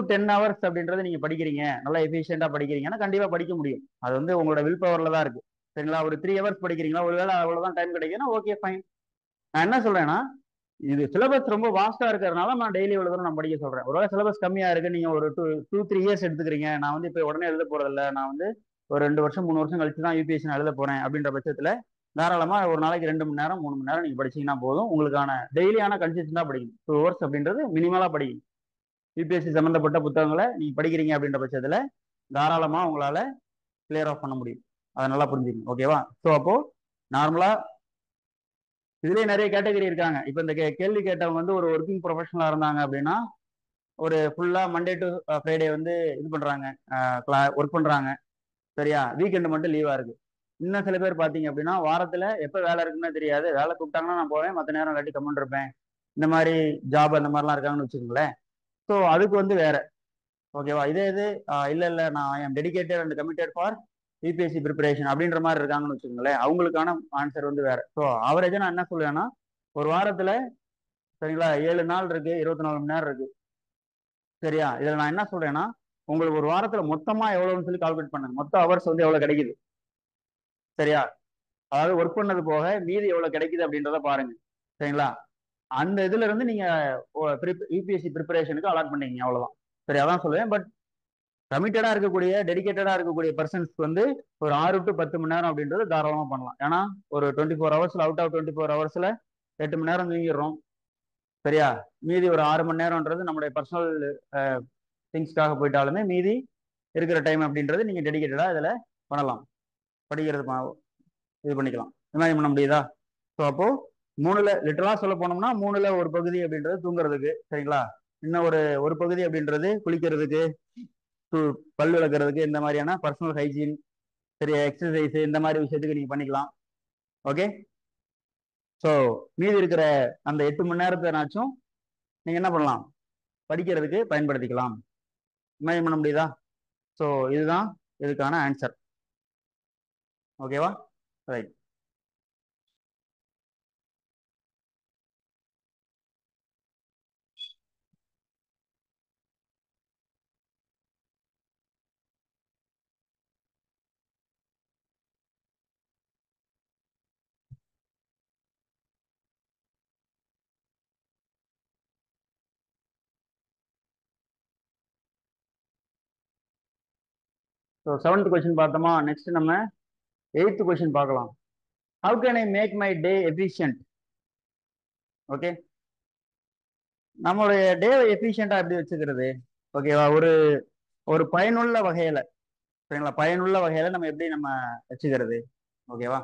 Ten hours அப்படின்றது நீங்க படிக்கிறீங்க நல்லா எஃபிஷியண்டா படிக்கிறீங்கன்னா கண்டிப்பா படிக்க முடியும் அது வந்து உங்களோட வில் பவர்ல தான் இருக்கு சரிங்களா ஒரு த்ரீ ஹவர்ஸ் படிக்கிறீங்களா ஒருவேளை அவ்வளவுதான் டைம் கிடைக்குன்னா ஓகே ஃபைன் நான் என்ன சொல்றேன்னா இது சிலபஸ் ரொம்ப வாஸ்டா இருக்கிறதுனால நான் டெய்லி இவ்வளவு தூரம் நான் படிக்க சொல்றேன் ஒருவேளை சிலபஸ் கம்மியா இருக்கு நீங்க ஒரு டூ டூ த்ரீ இயர்ஸ் எடுத்துக்கிறீங்க நான் வந்து இப்போ உடனே எழுத போறது இல்ல நான் வந்து ஒரு ரெண்டு வருஷம் மூணு வருஷம் கழிச்சு தான் யூபிஎஸ்சி நான் எழுத போறேன் அப்படின்ற பட்சத்துல தாராளமா ஒரு நாளைக்கு ரெண்டு மணி நேரம் மூணு மணி நேரம் நீங்க படிச்சீங்கன்னா போதும் உங்களுக்கான டெய்லியான கன்சிஸ்டண்டா படிக்கணும் டூ ஹவர்ஸ் அப்படின்றது மினிமலா படிக்கணும் யூபிஎஸ்சி சம்பந்தப்பட்ட புத்தகங்களை நீங்க படிக்கிறீங்க அப்படின்ற பட்சத்துல தாராளமா உங்களால கிளியர் ஆஃப் பண்ண முடியும் அதை நல்லா புரிஞ்சுக்கணும் ஓகேவா ஸோ அப்போ நார்மலா இதுலயே நிறைய கேட்டகரி இருக்காங்க இப்போ இந்த கே- கேள்வி கேட்டவங்க வந்து ஒரு ஒர்க்கிங் ப்ரொஃபஷனலா இருந்தாங்க அப்படின்னா ஒரு ஃபுல்லா மண்டே டு ஃப்ரைடே வந்து இது பண்றாங்க ஒர்க் பண்றாங்க சரியா வீக்கெண்டு மட்டும் லீவா இருக்கு இன்னும் சில பேர் பாத்தீங்க அப்படின்னா வாரத்துல எப்ப வேலை இருக்குன்னு தெரியாது வேலை கூப்பிட்டாங்கன்னா நான் போவேன் மற்ற நேரம் இல்லாட்டி கம்மன் இருப்பேன் இந்த மாதிரி ஜாப் அந்த மாதிரிலாம் இருக்காங்கன்னு வச்சுக்கோங்களேன் ஸோ அதுக்கு வந்து வேற ஓகேவா இதே இது ஆஹ் இல்ல இல்ல நான் I am dedicated and committed for UPSC preparation அப்படின்ற மாதிரி இருக்காங்கன்னு வச்சுக்கோங்களேன் அவங்களுக்கான ஆன்சர் வந்து வேற ஸோ அவரேஜா நான் என்ன சொல்லுவேன்னா ஒரு வாரத்துல சரிங்களா ஏழு நாள் இருக்கு இருபத்தி நாலு மணி நேரம் இருக்கு சரியா இதுல நான் என்ன சொல்றேன்னா உங்களுக்கு ஒரு வாரத்துல மொத்தமா எவ்வளவுன்னு சொல்லி கால்குலேட் பண்ணுங்க மொத்த ஹவர்ஸ் வந்து எவ்வளவு கிடைக்குது சரியா அதாவது ஒர்க் பண்ணது போக மீதி எவ்வளவு கிடைக்குது அப்படின்றத பாருங்க சரிங்களா அந்த இதுல இருந்து நீங்க யூபிஎஸ்சி ப்ரிப்பரேஷனுக்கு அலாட் பண்ணீங்க அவ்வளவுதான் சரி அதான் சொல்லுவேன் பட் கமிட்டடா இருக்கக்கூடிய டெடிகேட்டடா இருக்கக்கூடிய பர்சன்ஸ் வந்து ஒரு ஆறு டு பத்து மணி நேரம் அப்படின்றது தாராளமா பண்ணலாம் ஏன்னா ஒரு டுவெண்ட்டி ஃபோர் ஹவர்ஸ்ல அவுட் ஆஃப் டுவெண்ட்டி ஃபோர் ஹவர்ஸ்ல எட்டு மணி நேரம் தூங்கிடுறோம் சரியா மீதி ஒரு ஆறு மணி நேரம்ன்றது நம்மளுடைய பர்சனல் திங்ஸ்க்காக போயிட்டாலுமே மீதி இருக்கிற டைம் அப்படின்றது நீங்க டெடிகேட்டடா இதுல பண்ணலாம் படிக்கிறது ப- இது பண்ணிக்கலாம் இமேஜின் பண்ண முடியுதா ஸோ அப்போ மூணுல லிட்டரலா சொல்ல போனோம்னா மூணுல ஒரு பகுதி அப்படின்றது தூங்குறதுக்கு சரிங்களா இன்னும் ஒரு ஒரு பகுதி அப்படின்றது குளிக்கிறதுக்கு து- பல் விளக்குறதுக்கு இந்த மாதிரியான பர்சனல் ஹைஜீன் சரியா எக்ஸசைஸ் இந்த மாதிரி விஷயத்துக்கு நீங்க பண்ணிக்கலாம் ஓகே ஸோ மீதி இருக்கிற அந்த எட்டு மணி நேரத்தினாச்சும் நீங்க என்ன பண்ணலாம் படிக்கிறதுக்கு பயன்படுத்திக்கலாம் இமேஜின் பண்ண முடியுதா ஸோ இதுதான் இதுக்கான ஆன்சர் ஓகேவா ரைட் ஸோ செவன்த் கொஸ்டின் பார்த்தோமா நெக்ஸ்ட் நம்ம எயித்து கொஸ்டின் பார்க்கலாம் how can I make my day efficient okay நம்மளுடைய டே எஃபிஷியண்டா எப்படி வச்சுக்கிறது ஓகேவா ஒரு ஒரு பயனுள்ள வகையில சரிங்களா பயனுள்ள வகையில நம்ம எப்படி நம்ம வச்சுக்கிறது ஓகேவா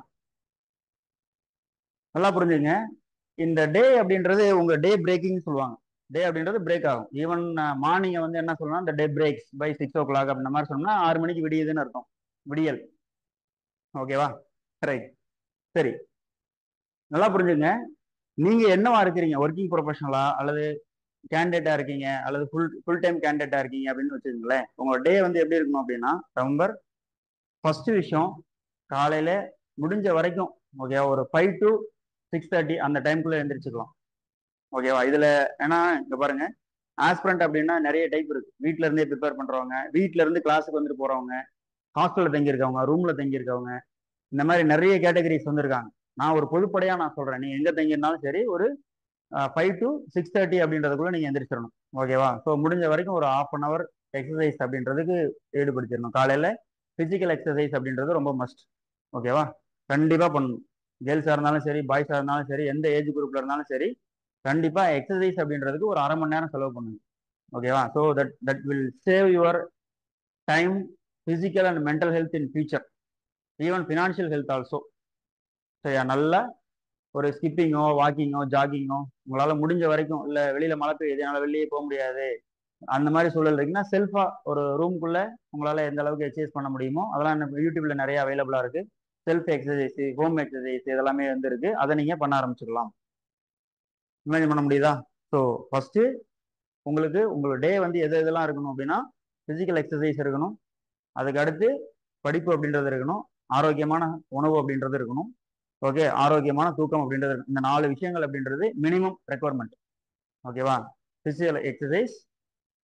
நல்லா புரிஞ்சுங்க இந்த டே அப்படின்றது உங்க டே பிரேக்கிங் சொல்லுவாங்க டே அப்படின்றது பிரேக் ஆகும் ஈவன் மார்னிங் வந்து என்ன சொல்லணும் இந்த day breaks by six o'clock அப்படின்ற மாதிரி சொன்னா ஆறு மணிக்கு விடியுதுன்னு அர்த்தம் விடியல் ஓகேவா ரைட் சரி நல்லா புரிஞ்சுங்க நீங்க என்னவா இருக்கிறீங்க ஒர்க்கிங் ப்ரொஃபஷனலா அல்லது கேண்டிடேட்டா இருக்கீங்க அல்லது ஃபுல் ஃபுல் டைம் கேண்டிடேட்டா இருக்கீங்க அப்படின்னு வச்சுக்கோங்களேன் உங்களோட டே வந்து எப்படி இருக்கணும் அப்படின்னா நவம்பர் ஃபர்ஸ்ட் விஷயம் காலையில முடிஞ்ச வரைக்கும் ஓகேவா ஒரு ஃபைவ் டு சிக்ஸ் தேர்ட்டி அந்த டைம்குள்ள எழுந்திரிச்சுக்கலாம் ஓகேவா இதுல ஏன்னா இங்க பாருங்க ஆஸ்பிரண்ட் அப்படின்னா நிறைய டைப் இருக்கு வீட்ல இருந்தே ப்ரிப்பேர் பண்றவங்க வீட்ல இருந்து கிளாஸுக்கு வந்துட்டு போறவங்க ஹாஸ்டல்ல தங்கி இருக்கவங்க ரூம்ல தங்கி இருக்கவங்க இந்த மாதிரி நிறைய கேட்டகரிஸ் வந்திருக்காங்க நான் ஒரு பொதுப்படையா நான் சொல்றேன் நீங்க எங்க தங்கியிருந்தாலும் சரி ஒரு ஃபைவ் டு சிக்ஸ் தேர்ட்டி அப்படின்றதுக்குள்ள நீங்க எந்திரிச்சிடணும் ஓகேவா ஸோ முடிஞ்ச வரைக்கும் ஒரு ஹாஃப் அன் அவர் எக்ஸசைஸ் அப்படின்றதுக்கு ஈடுபடுத்திடணும் காலையில பிசிக்கல் எக்ஸசைஸ் அப்படின்றது ரொம்ப மஸ்ட் ஓகேவா கண்டிப்பா பண்ணணும் கேர்ள்ஸா இருந்தாலும் சரி பாய்ஸா இருந்தாலும் சரி எந்த ஏஜ் குரூப்ல இருந்தாலும் சரி கண்டிப்பா எக்ஸசைஸ் அப்படின்றதுக்கு ஒரு அரை மணி நேரம் செலவு பண்ணுங்க ஓகேவா so that that will save your time physical and mental health in future even financial health also சரியா நல்லா ஒரு ஸ்கிப்பிங்கோ வாக்கிங்கோ ஜாகிங்கோ உங்களால முடிஞ்ச வரைக்கும் இல்ல வெளியில மழை பெய்யுது என்னால வெளியே போக முடியாது அந்த மாதிரி சூழல் இருக்குன்னா செல்ஃபா ஒரு ரூம்குள்ள உங்களால எந்த அளவுக்கு எக்ஸசைஸ் பண்ண முடியுமோ அதெல்லாம் நம்ம யூடியூப்ல நிறைய அவைலபிளா இருக்கு செல்ஃப் எக்ஸசைஸ் ஹோம் எக்ஸசைஸ் இதெல்லாமே வந்து இருக்கு அதை நீங்க பண்ண ஆரம்பிச்சுக்கலாம் இமேஜின் பண்ண முடியுதா ஸோ ஃபர்ஸ்ட் உங்களுக்கு உங்களோட டே வந்து எது எதெல்லாம் இருக்கணும் அப்படின்னா பிசிக்கல் எக்ஸசைஸ் இருக்கணும் அதுக்கு அடுத்து படிப்பு அப்படின்றது இருக்கணும் ஆரோக்கியமான உணவு அப்படின்றது இருக்கணும் ஓகே ஆரோக்கியமான தூக்கம் அப்படின்றது இருக்கணும். இந்த நாலு விஷயங்கள் அப்படின்றது மினிமம் ரெக்குவயர்மெண்ட் ஓகேவா பிசிக்கல் எக்ஸசைஸ்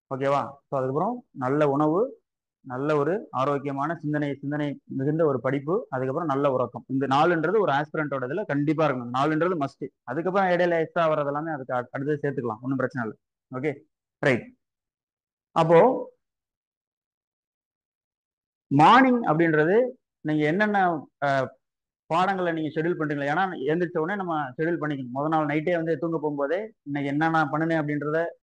ஓகேவா ஸோ அதுக்கப்புறம் நல்ல உணவு நல்ல ஒரு ஆரோக்கியமான சிந்தனை சிந்தனை மிகுந்த ஒரு படிப்பு அதுக்கப்புறம் நல்ல உறக்கம் இந்த நாலுன்றது ஒரு ஆஸ்பிரண்டோட இதுல கண்டிப்பா இருக்கணும் நாலுன்றது மஸ்ட் அதுக்கப்புறம் இடையில எக்ஸ்ட்ரா வர்றது எல்லாமே அதுக்கு அடு- அடுத்தது சேர்த்துக்கலாம் ஒன்றும் பிரச்சனை இல்லை ஓகே ரைட் அப்போ மார்னிங் அப்படின்றது நீங்க என்னென்ன அஹ், பாடங்களை நீங்க ஷெட்யூல் பண்றீங்களா ஏன்னா எந்திரிச்ச உடனே நம்ம ஷெட்யூல் பண்ணிக்கணும் முத நாள் நைட்டே வந்து தூங்க போகும்போதே இன்னைக்கு என்னென்ன பண்ணுனேன் அப்படின்றத